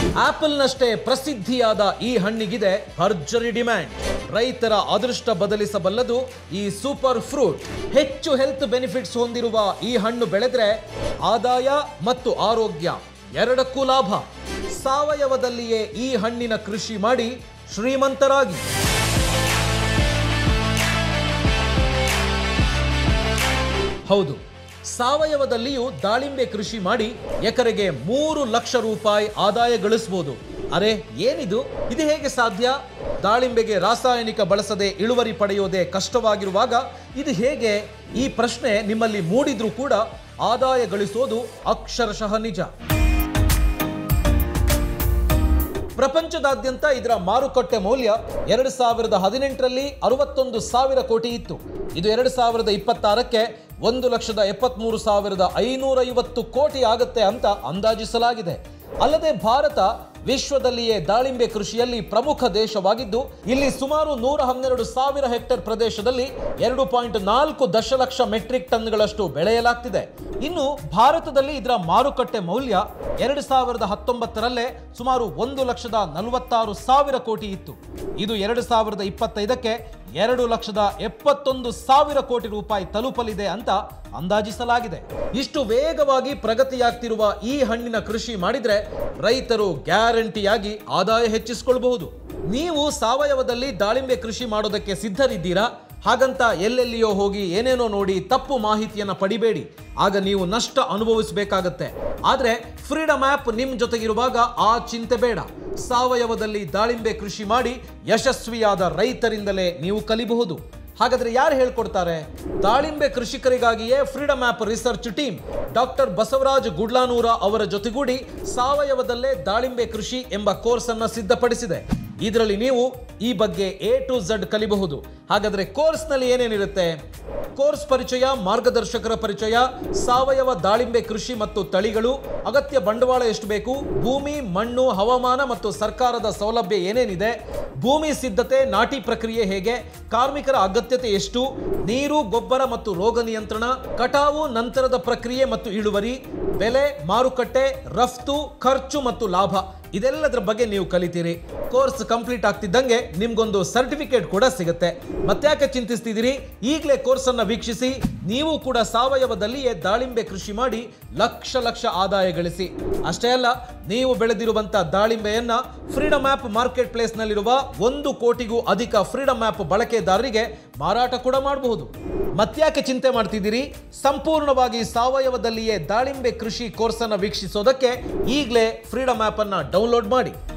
ಆಪಲ್ನಷ್ಟೇ ಪ್ರಸಿದ್ಧಿಯಾದ ಈ ಹಣ್ಣಿಗಿದೆ ಭರ್ಜರಿ ಡಿಮ್ಯಾಂಡ್ ರೈತರ ಅದೃಷ್ಟ ಬದಲಿಸಬಲ್ಲದು ಈ ಸೂಪರ್ ಫ್ರೂಟ್ ಹೆಚ್ಚು ಹೆಲ್ತ್ ಬೆನಿಫಿಟ್ಸ್ ಹೊಂದಿರುವ ಈ ಹಣ್ಣು ಬೆಳೆದ್ರೆ ಆದಾಯ ಮತ್ತು ಆರೋಗ್ಯ ಎರಡಕ್ಕೂ ಲಾಭ ಸಾವಯವದಲ್ಲಿಯೇ ಈ ಹಣ್ಣಿನ ಕೃಷಿ ಮಾಡಿ ಶ್ರೀಮಂತರಾಗಿ ಹೌದು ಸಾವಯವದಲ್ಲಿಯೂ ದಾಳಿಂಬೆ ಕೃಷಿ ಮಾಡಿ ಎಕರೆಗೆ ಮೂರು ಲಕ್ಷ ರೂಪಾಯಿ ಆದಾಯ ಗಳಿಸಬಹುದು ಅರೆ ಏನಿದು ಇದು ಹೇಗೆ ಸಾಧ್ಯ ದಾಳಿಂಬೆಗೆ ರಾಸಾಯನಿಕ ಬಳಸದೆ ಇಳುವರಿ ಪಡೆಯೋದೇ ಕಷ್ಟವಾಗಿರುವಾಗ ಇದು ಹೇಗೆ ಈ ಪ್ರಶ್ನೆ ನಿಮ್ಮಲ್ಲಿ ಮೂಡಿದ್ರೂ ಕೂಡ ಆದಾಯ ಗಳಿಸೋದು ಅಕ್ಷರಶಃ ನಿಜ ಪ್ರಪಂಚದಾದ್ಯಂತ ಇದರ ಮಾರುಕಟ್ಟೆ ಮೌಲ್ಯ ಎರಡು ಸಾವಿರದ ಹದಿನೆಂಟರಲ್ಲಿ ಅರವತ್ತೊಂದು ಸಾವಿರ ಕೋಟಿ ಇತ್ತು ಇದು ಎರಡು ಸಾವಿರದ ಇಪ್ಪತ್ತಾರಕ್ಕೆ ಒಂದು ಲಕ್ಷದ ಎಪ್ಪತ್ಮೂರು ಸಾವಿರದ ಐನೂರೈವತ್ತು ಕೋಟಿ ಆಗುತ್ತೆ ಅಂತ ಅಂದಾಜಿಸಲಾಗಿದೆ ಅಲ್ಲದೆ ಭಾರತ ವಿಶ್ವದಲ್ಲಿಯೇ ದಾಳಿಂಬೆ ಕೃಷಿಯಲ್ಲಿ ಪ್ರಮುಖ ದೇಶವಾಗಿದ್ದು ಇಲ್ಲಿ ಸುಮಾರು ನೂರ ಹನ್ನೆರಡು ಸಾವಿರ ಹೆಕ್ಟೇರ್ ಪ್ರದೇಶದಲ್ಲಿ ಎರಡು ಪಾಯಿಂಟ್ ನಾಲ್ಕು ದಶಲಕ್ಷ ಮೆಟ್ರಿಕ್ ಟನ್ಗಳಷ್ಟು ಬೆಳೆಯಲಾಗ್ತಿದೆ ಇನ್ನು ಭಾರತದಲ್ಲಿ ಇದರ ಮಾರುಕಟ್ಟೆ ಮೌಲ್ಯ ಎರಡು ಸಾವಿರದ ಹತ್ತೊಂಬತ್ತರಲ್ಲೇ ಸುಮಾರು ಒಂದು ಲಕ್ಷದ ನಲವತ್ತಾರು ಸಾವಿರ ಕೋಟಿ ಇತ್ತು ಇದು ಎರಡು ಸಾವಿರದ ಇಪ್ಪತ್ತೈದಕ್ಕೆ ಎರಡು ಲಕ್ಷದ ಎಪ್ಪತ್ತೊಂದು ಸಾವಿರ ಕೋಟಿ ರೂಪಾಯಿ ತಲುಪಲಿದೆ ಅಂತ ಅಂದಾಜಿಸಲಾಗಿದೆ ಇಷ್ಟು ವೇಗವಾಗಿ ಪ್ರಗತಿಯಾಗ್ತಿರುವ ಈ ಹಣ್ಣಿನ ಕೃಷಿ ಮಾಡಿದ್ರೆ ರೈತರು ಗ್ಯಾರಂಟಿಯಾಗಿ ಆದಾಯ ಹೆಚ್ಚಿಸಿಕೊಳ್ಳಬಹುದು ನೀವು ಸಾವಯವದಲ್ಲಿ ದಾಳಿಂಬೆ ಕೃಷಿ ಮಾಡೋದಕ್ಕೆ ಸಿದ್ಧರಿದ್ದೀರಾ ಹಾಗಂತ ಎಲ್ಲೆಲ್ಲಿಯೋ ಹೋಗಿ ಏನೇನೋ ನೋಡಿ ತಪ್ಪು ಮಾಹಿತಿಯನ್ನ ಪಡಿಬೇಡಿ ಆಗ ನೀವು ನಷ್ಟ ಅನುಭವಿಸಬೇಕಾಗತ್ತೆ ಆದ್ರೆ ಫ್ರೀಡಮ್ ಆ್ಯಪ್ ನಿಮ್ ಜೊತೆಗಿರುವಾಗ ಆ ಚಿಂತೆ ಬೇಡ ಸಾವಯವದಲ್ಲಿ ದಾಳಿಂಬೆ ಕೃಷಿ ಮಾಡಿ ಯಶಸ್ವಿಯಾದ ರೈತರಿಂದಲೇ ನೀವು ಕಲಿಬಹುದು ಹಾಗಾದ್ರೆ ಯಾರು ಹೇಳ್ಕೊಡ್ತಾರೆ ದಾಳಿಂಬೆ ಕೃಷಿಕರಿಗಾಗಿಯೇ Freedom app research team doctor Basavaraj Gudlanur ಅವರ ಜೊತೆಗೂಡಿ ಸಾವಯವದಲ್ಲೇ ದಾಳಿಂಬೆ ಕೃಷಿ ಎಂಬ ಕೋರ್ಸ್ ಅನ್ನ ಸಿದ್ಧಪಡಿಸಿದೆ ಇದರಲ್ಲಿ ನೀವು ಈ ಬಗ್ಗೆ ಎ ಟು ಝಡ್ ಕಲಿಬಹುದು ಹಾಗಾದ್ರೆ ಕೋರ್ಸ್ನಲ್ಲಿ ಏನೇನಿರುತ್ತೆ ಕೋರ್ಸ್ ಪರಿಚಯ ಮಾರ್ಗದರ್ಶಕರ ಪರಿಚಯ ಸಾವಯವ ದಾಳಿಂಬೆ ಕೃಷಿ ಮತ್ತು ತಳಿಗಳು ಅಗತ್ಯ ಬಂಡವಾಳ ಎಷ್ಟು ಬೇಕು ಭೂಮಿ ಮಣ್ಣು ಹವಾಮಾನ ಮತ್ತು ಸರ್ಕಾರದ ಸೌಲಭ್ಯ ಏನೇನಿದೆ ಭೂಮಿ ಸಿದ್ಧತೆ ನಾಟಿ ಪ್ರಕ್ರಿಯೆ ಹೇಗೆ ಕಾರ್ಮಿಕರ ಅಗತ್ಯತೆ ಎಷ್ಟು ನೀರು ಗೊಬ್ಬರ ಮತ್ತು ರೋಗ ನಿಯಂತ್ರಣ ಕಟಾವು ನಂತರದ ಪ್ರಕ್ರಿಯೆ ಮತ್ತು ಇಳುವರಿ ಬೆಲೆ ಮಾರುಕಟ್ಟೆ ರಫ್ತು ಖರ್ಚು ಮತ್ತು ಲಾಭ ಇದೆಲ್ಲದರ ಬಗ್ಗೆ ನೀವು ಕಲಿತೀರಿ ಕೋರ್ಸ್ ಕಂಪ್ಲೀಟ್ ಆಗ್ತಿದ್ದಂಗೆ ನಿಮ್ಗೊಂದು ಸರ್ಟಿಫಿಕೇಟ್ ಕೂಡ ಸಿಗುತ್ತೆ ಮತ್ತ್ಯಾಕೆ ಚಿಂತಿಸ್ತಿದ್ದೀರಿ ಈಗಲೇ ಕೋರ್ಸ್ ಅನ್ನ ವೀಕ್ಷಿಸಿ ನೀವು ಕೂಡ ಸಾವಯವದಲ್ಲಿಯೇ ದಾಳಿಂಬೆ ಕೃಷಿ ಮಾಡಿ ಲಕ್ಷ ಲಕ್ಷ ಆದಾಯ ಗಳಿಸಿ ಅಷ್ಟೇ ಅಲ್ಲ ನೀವು ಬೆಳೆದಿರುವಂತ ದಾಳಿಂಬೆಯನ್ನ ಫ್ರೀಡಮ್ ಆ್ಯಪ್ ಮಾರ್ಕೆಟ್ ಪ್ಲೇಸ್ನಲ್ಲಿರುವ ಒಂದು ಕೋಟಿಗೂ ಅಧಿಕ ಫ್ರೀಡಮ್ ಆ್ಯಪ್ ಬಳಕೆದಾರರಿಗೆ ಮಾರಾಟ ಕೂಡ ಮಾಡಬಹುದು ಮತ್ತ್ಯಾಕೆ ಚಿಂತೆ ಮಾಡ್ತಿದ್ದೀರಿ ಸಂಪೂರ್ಣವಾಗಿ ಸಾವಯವದಲ್ಲಿಯೇ ದಾಳಿಂಬೆ ಕೃಷಿ ಕೋರ್ಸ್ ಅನ್ನ ವೀಕ್ಷಿಸೋದಕ್ಕೆ ಈಗಲೇ ಫ್ರೀಡಮ್ ಆ್ಯಪ್ ಅನ್ನ ಡೌನ್ಲೋಡ್ ಮಾಡಿ